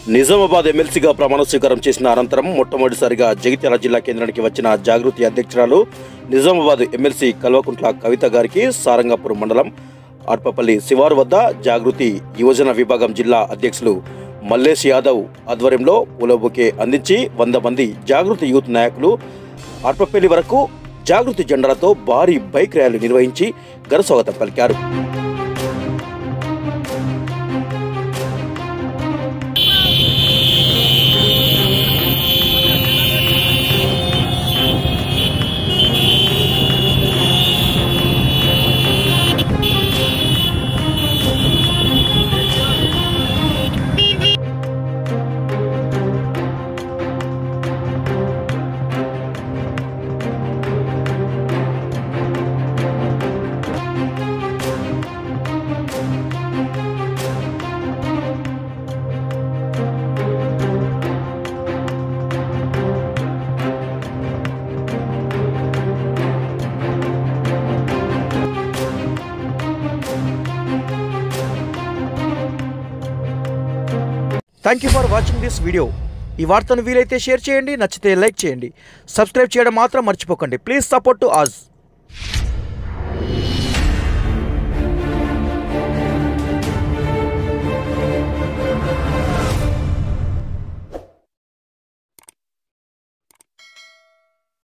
నిజామాబాద్ ఎమ్మెల్సీగా ప్రమాణ స్వీకారం చేసిన అనంతరం మొట్టమొదటిసారిగా జగిత్యాల జిల్లా కేంద్రానికి వచ్చిన జాగృతి అధ్యక్షురాలు నిజామాబాద్ ఎమ్మెల్సీ కల్వకుంట్ల కవిత గారికి సారంగపూర్ మండలం అర్పపల్లి శివారు వద్ద జాగృతి యువజన విభాగం జిల్లా అధ్యక్షులు మల్లేష్ యాదవ్ ఆధ్వర్యంలో పూలబొకే అందించి వంద మంది జాగృతి యూత్ నాయకులు అర్పపల్లి వరకు జాగృతి జెండాలతో భారీ బైక్ ర్యాలీ నిర్వహించి ఘనస్వాగతం పలికారు thank you for watching this video ఈ వార్తను వీలైతే షేర్ చేయండి నచ్చితే లైక్ చేయండి సబ్స్క్రైబ్ చేయడం మాత్రం మర్చిపోకండి ప్లీజ్ సపోర్ట్ టు అస్